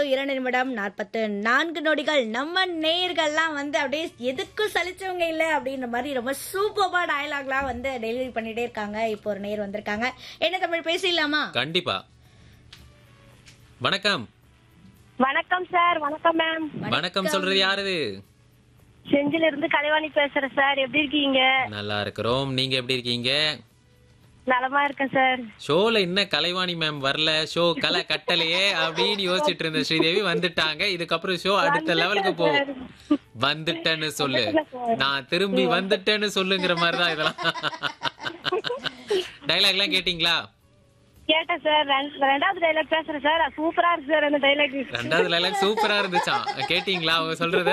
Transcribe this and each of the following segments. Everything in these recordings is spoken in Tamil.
இரண்டு நிமிடம் நாற்பத்து நான்கு நொடிகள் நம்ம நேயர்கள்லாம் வந்து அப்படியே எதுக்கும் சலிச்சவங்க இல்ல அப்படின்ற மாதிரி ரொம்ப சூப்பர்பா டயலாக்லாம் வந்து டெலிவரி பண்ணிட்டே இருக்காங்க இப்போ ஒரு நேயர் வந்திருக்காங்க என்ன தமிழ் பேசிடலாமா கண்டிப்பா வணக்கம் வணக்கம் சார் வணக்கம் மேம் வணக்கம் சொல்றது யாரு செஞ்சில இருந்து கலைவாணி பேசுறேன் சார் எப்படி இருக்கீங்க நல்லா இருக்கிறோம் நீங்க எப்படி இருக்கீங்க நலமா இருக்கேன் சார் ஷோல இன்ன கலைவாணி மேம் வரல ஷோ கலை கட்டலையே அப்படின்னு யோசிச்சுட்டு இருந்த ஸ்ரீதேவி வந்துட்டாங்க இதுக்கப்புறம் ஷோ அடுத்த லெவலுக்கு போகும் வந்துட்டேன்னு சொல்லு நான் திரும்பி வந்துட்டேன்னு சொல்லுங்கிற மாதிரி தான் இதெல்லாம் டைலாக் எல்லாம் கேட்டீங்களா கேட்டேன் சார் ரெண்டு- ரெண்டாவது டைலாக் பேசுறேன் சார் அது சூப்பரா இருக்கு சார் அந்த டைலாக் ரெண்டாவது டைலாக் சூப்பரா இருந்துச்சாம் கேட்டீங்களா அவங்க சொல்றத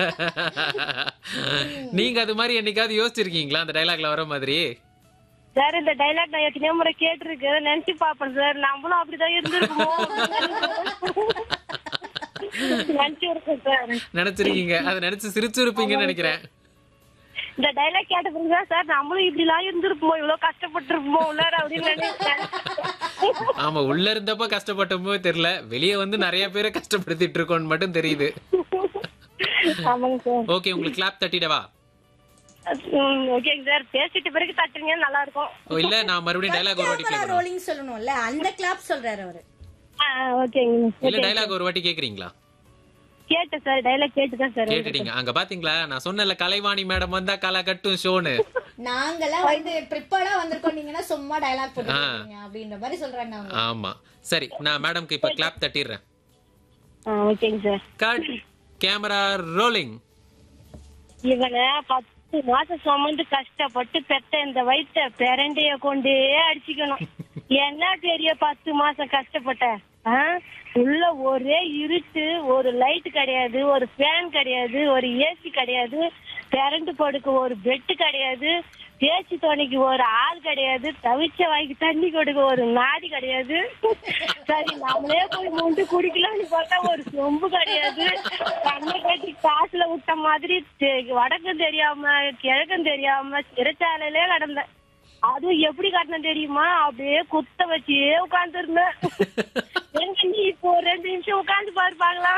நீங்க அது மாதிரி என்னைக்காவது யோசிச்சிருக்கீங்களா அந்த டைலாக்ல வர மாதிரி சார் இந்த டைலாக் நான் எத்தனையோ முறை கேட்டிருக்கேன் நினைச்சு பாப்பேன் சார் நம்மளும் அப்படிதான் இருந்திருக்கோம் நினைச்சு இருக்கேன் சார் நினைச்சிருக்கீங்க அதை நினைச்சு சிரிச்சிருப்பீங்கன்னு நினைக்கிறேன் இந்த டைலாக் கேட்ட பிறகு தான் சார் நம்மளும் இப்படி எல்லாம் இருந்திருப்போம் இவ்வளவு கஷ்டப்பட்டு இருப்போம் உள்ளார அப்படின்னு நினைச்சேன் ஆமா உள்ள இருந்தப்ப கஷ்டப்பட்டப்போ தெரியல வெளியே வந்து நிறைய பேரை கஷ்டப்படுத்திட்டு இருக்கோம்னு மட்டும் தெரியுது ஆமாங்க சார் ஓகே உங்களுக்கு கிளாப் தட்டிடவா ம், ஓகேங்க சார் பேசிட்ட பிறகு தட்டுறீங்க நல்லா இருக்கும் ஓ, இல்ல நான் மறுபடியும் டைலாக் ஒரு வாட்டி ப்ளே பண்ணுவேன் ரோலிங் சொல்லணும்ல அந்த கிளாப் சொல்றாரு அவரு ஆ, ஓகேங்க இல்ல டைலாக் ஒரு வாட்டி கேக்குறீங்களா கேட்டேன் சார் டைலாக் கேட்டுதான் சார் கேட்டுட்டீங்க அங்க பாத்தீங்களா நான் சொன்னல கலைவாணி மேடம் வந்தா கலை கட்டும் ஷோன்னு நாங்கெல்லாம் வந்து ப்ரிப்பேர்டா வந்திருக்கோம் நீங்கன்னா சும்மா டயலாக் போட்டுருக்கீங்க அப்படின்ற மாதிரி சொல்றாங்க அவங்க ஆமா சரி நான் மேடம்க்கு இப்ப கிளாப் தட்டிடுறேன் ஆ, ஓகேங்க சார் கட் கேமரா ரோலிங் இவனை பத்து மாசம் சுமந்து கஷ்டப்பட்டு பெத்த இந்த வயித்த பெரண்டைய கொண்டே அடிச்சுக்கணும் என்ன பெரிய பத்து மாசம் கஷ்டப்பட்ட ஆ? உள்ள ஒரே இருட்டு ஒரு லைட் கிடையாது ஒரு ஃபேன் கிடையாது ஒரு ஏசி கிடையாது கரண்ட் படுக்க ஒரு பெட் கிடையாது பேச்சு துணைக்கு ஒரு ஆள் கிடையாது தவிச்ச வாய்க்கு தண்ணி கொடுக்க ஒரு நாடி கிடையாது சரி நம்மளே போய் மூண்டு குடிக்கலாம்னு பார்த்தா ஒரு சொம்பு கிடையாது கண்ணை கட்டி காசுல விட்ட மாதிரி தெ- வடக்கும் தெரியாம கிழக்கும் தெரியாம சிறைச்சாலையிலே கடந்தேன் அதுவும் எப்படி கட்டணும் தெரியுமா அப்படியே குத்த வச்சே உட்கார்ந்து இருந்தேன் எங்க நீ இப்போ ஒரு ரெண்டு நிமிஷம் உட்கார்ந்து பாருப்பாங்களா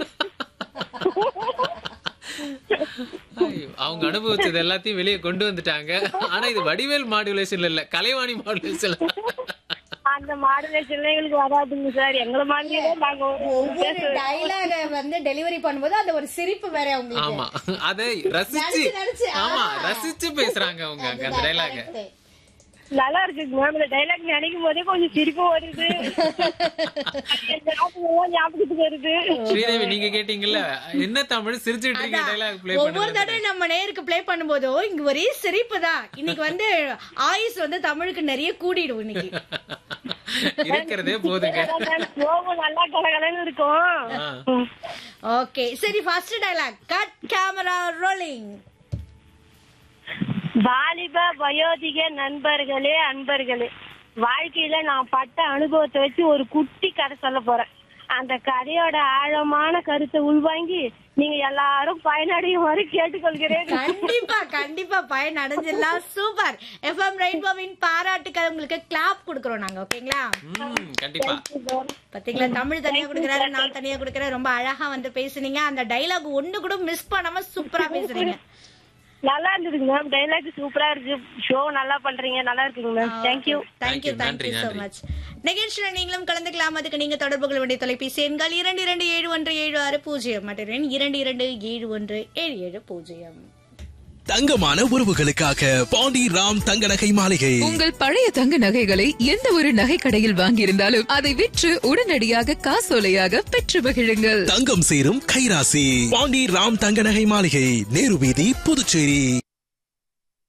ஐயோ, அவங்க அனுபவிச்சது எல்லாத்தையும் வெளியே கொண்டு வந்துட்டாங்க ஆனா இது வடிவேல் மாடுலேஷன் இல்ல கலைவாணி மாடுலேஷன் அந்த மாடுலேஷன்ல எங்களுக்கு வராதுங்க சார் எங்களை மாதிரியே தான் நாங்க ஒவ்வொரு டயலாக வந்து டெலிவரி பண்ணும்போது அந்த ஒரு சிரிப்பு வேற அவங்களுக்கு ஆமா அதை ரசிச்சு நடிச்சு, நடிச்சு, ஆமா ஆ. ரசிச்சு பேசுறாங்க அவங்க அங்க அந்த டைலாக correct. நல்லா இருக்குங்க மேம் இந்த டைலாக் நினைக்கும் போதே கொஞ்சம் சிரிப்பு வருது என் ஞாபகம் எல்லாம் ஞாபகத்துக்கு வருது ஸ்ரீதேவி நீங்க கேட்டீங்கல்ல என்ன தமிழ் சிரிச்சுட்டு இருக்கீங்க டைலாக் ப்ளே ஒவ்வொரு பண்ணுங்க தடவை நம்ம நேருக்கு ப்ளே பண்ணும்போதோ இங்க ஒரே சிரிப்பு தான் இன்னைக்கு வந்து ஆயுஸ் வந்து தமிழுக்கு நிறைய கூடிடும் இன்னைக்கு இருக்கிறதே போதுங்க கோபம் நல்லா கலகலன்னு இருக்கும் ஆ. ஓகே சரி first dialogue cut camera rolling வாலிப வயோதிக நண்பர்களே அன்பர்களே வாழ்க்கையில நான் பட்ட அனுபவத்தை வச்சு ஒரு குட்டி கதை சொல்ல போறேன் அந்த கதையோட ஆழமான கருத்தை உள்வாங்கி நீங்க எல்லாரும் பயனடையுமாறு கேட்டுக்கொள்கிறேன் கண்டிப்பா கண்டிப்பா பயன் அடைஞ்சிடலாம் சூப்பர் எஃப்எம் ரெயின்போவின் பாராட்டுக்கள் உங்களுக்கு கிளாப் கொடுக்குறோம் நாங்க ஓகேங்களா ம் கண்டிப்பா பாத்தீங்களா தமிழ் தனியா கொடுக்குறாரு நான் தனியா கொடுக்குறேன் ரொம்ப அழகா வந்து பேசுனீங்க அந்த டைலாக் ஒண்ணு கூட மிஸ் பண்ணாம சூப்பரா பேசுறீங்க நல்லா இருந்ததுங்க மேம் டைலாக் சூப்பரா இருக்கு ஷோ நல்லா பண்றீங்க நல்லா இருக்குங்க ma'am thank you thank you Thank you, thank you நன்றி, சோ நன்றி. மச் நிகழ்ச்சியில் நீங்களும் கலந்துக்கலாம் அதுக்கு நீங்க தொடர்பு கொள்ள வேண்டிய தொலைபேசி எண்கள் இரண்டு இரண்டு ஏழு ஒன்று ஏழு ஆறு பூஜ்ஜியம் மற்றும் எண் இரண்டு இரண்டு ஏழு ஒன்று ஏழு ஏழு பூஜ்ஜியம் தங்கமான உறவுகளுக்காக பாண்டி ராம் தங்க நகை மாளிகை உங்கள் பழைய தங்க நகைகளை எந்த ஒரு நகை கடையில் வாங்கியிருந்தாலும் அதை விற்று உடனடியாக காசோலையாக பெற்று மகிழுங்கள் தங்கம் சேரும் கைராசி பாண்டி ராம் தங்க நகை மாளிகை நேரு வீதி புதுச்சேரி